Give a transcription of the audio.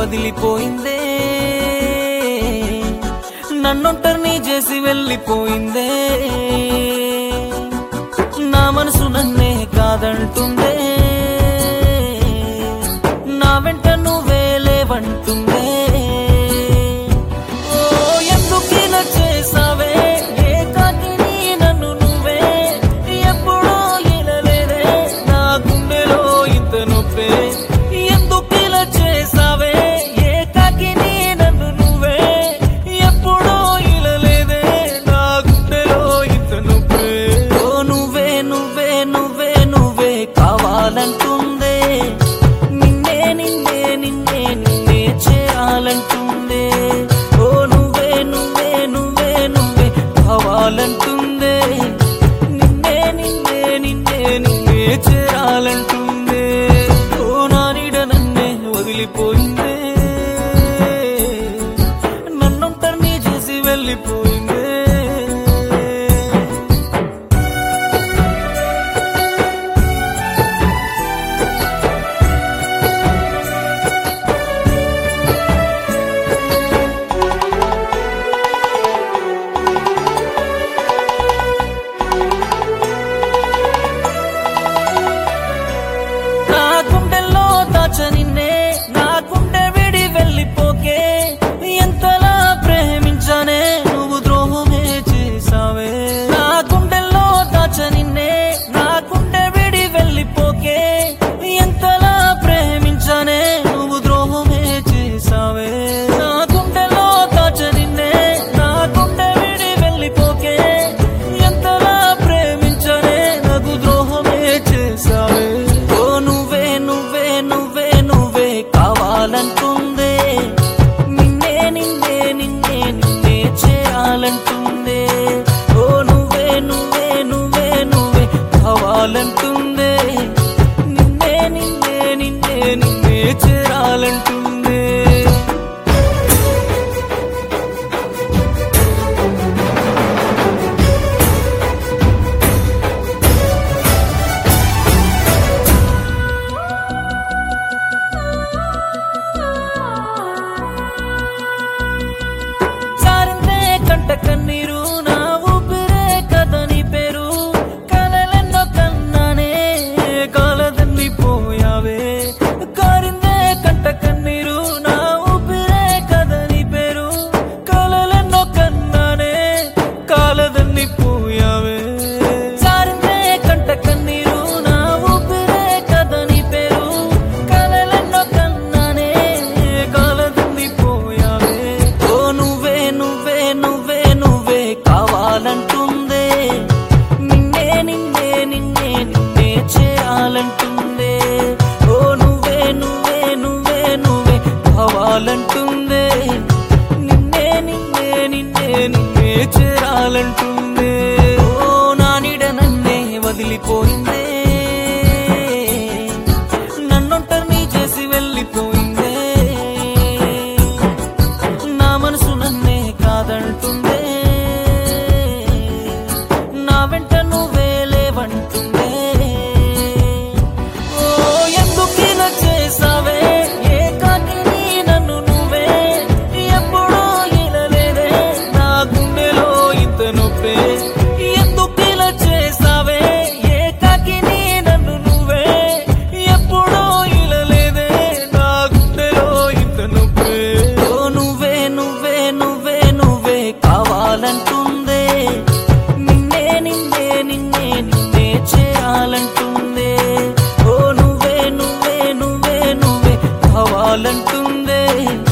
వదిలిపోయిందే నన్నొంటరిని చేసి వెళ్ళిపోయిందే నా మనసు నన్నే కాదంటుందే నా వెంట నువ్వే లేవంటుందే ఓ ఎందుకు ఇలా చేసావే ఏకాకిని నన్ను నువ్వే ఎప్పుడో ఇనలేదే నా గుండెలో ఇంత నొప్పే ఎందుకు ఇలా చేసావే ఏకాకిని నన్ను నువ్వే ఎప్పుడో ఇనలేదే నా గుండెలో ఇంత నొప్పే ఓ నువ్వే నువ్వే నువ్వే నువ్వే కావాలంటుందే నిన్నే నిన్నే నిన్నే నిన్నే చేయాలంటుందే ఓ నువ్వే నువ్వే నువ్వే నువ్వే కావాలంటుందే నిన్నే నిన్నే నిన్నే నిన్నే చేయాలంటుందే ఓ నా నీడ నన్నే వదిలిపోయిందే నన్నొంటరిని చేసి వెళ్ళిపోయిందే నా గుండెల్లో దాచ నిన్నే నా గుండె విడి వెళ్ళిపోకే ఎంతలా ప్రేమించనే నువ్వు ద్రోహమే చేసావే నా గుండెల్లో దాచ నిన్నే నా గుండె విడి వెళ్ళిపోకే ఎంతలా ప్రేమించనే నువ్వు ద్రోహమే చేసావే నా గుండెల్లో దాచ నిన్నే నా గుండె విడి వెళ్ళిపోకే ఎంతలా ప్రేమించనే నాకు ద్రోహమే చేసావే ఓ నువ్వే నువ్వే నువ్వే నువ్వే కావాలంటుందే నిన్నే నిన్నే నిన్నే నిన్నే చేయాలంటుందే ఓ నువ్వే నువ్వే నువ్వే నువ్వే కావాలంటుందే నిన్నే నిన్నే నిన్నే నిన్నే చేయాలంటుందే సారిందే కంట కన్నీరు నా ఊపిరే కదని పేరు కలలెన్నో కన్నానే కాలదన్ని పోయావే కారిందే కంట కన్నీరు నా ఊపిరే కదని పేరు కలలెన్నో కన్నానే కాలదన్ని పోయావే సారిందే కంట కన్నీరు నా ఊపిరే కదని పేరు కలలెన్నో కన్నానే కాలదన్ని పోయావే ఓ నువ్వే నువ్వే నువ్వే నువ్వే కావాలంటుందే నిన్నే నిన్నే నిన్నే నిన్నే చేయాలంటుందే ఓ నువ్వే నువ్వే నువ్వే నువ్వే కావాలంటుందే నిన్నే నిన్నే నిన్నే నిన్నే చేయాలంటుందే ఓ నా నీడ నన్నే వదిలిపోయిందే నన్నొంటరిని చేసి వెళ్ళిపోయిందే నా మనసు నన్నే కాదంటుందే నా వెంట నువ్వే లేవంటుందే ఓ ఎందుకు ఇలా చేసావే ఏకాకిని నన్ను నువ్వే ఎప్పుడో ఇనలేదే నా గుండెలో ఇంత నొప్పే ఎందుకు ఇలా చేసావే ఏకాకిని నన్ను నువ్వే ఎప్పుడో ఇనలేదే నా గుండెలో ఇంత నొప్పే ఓ నువ్వే నువ్వే నువ్వే నువ్వే కావాలంటుందే నిన్నే నిన్నే నిన్నే నిన్నే చేయాలంటుందే ఓ నువ్వే నువ్వే నువ్వే నువ్వే కావాలంటుందే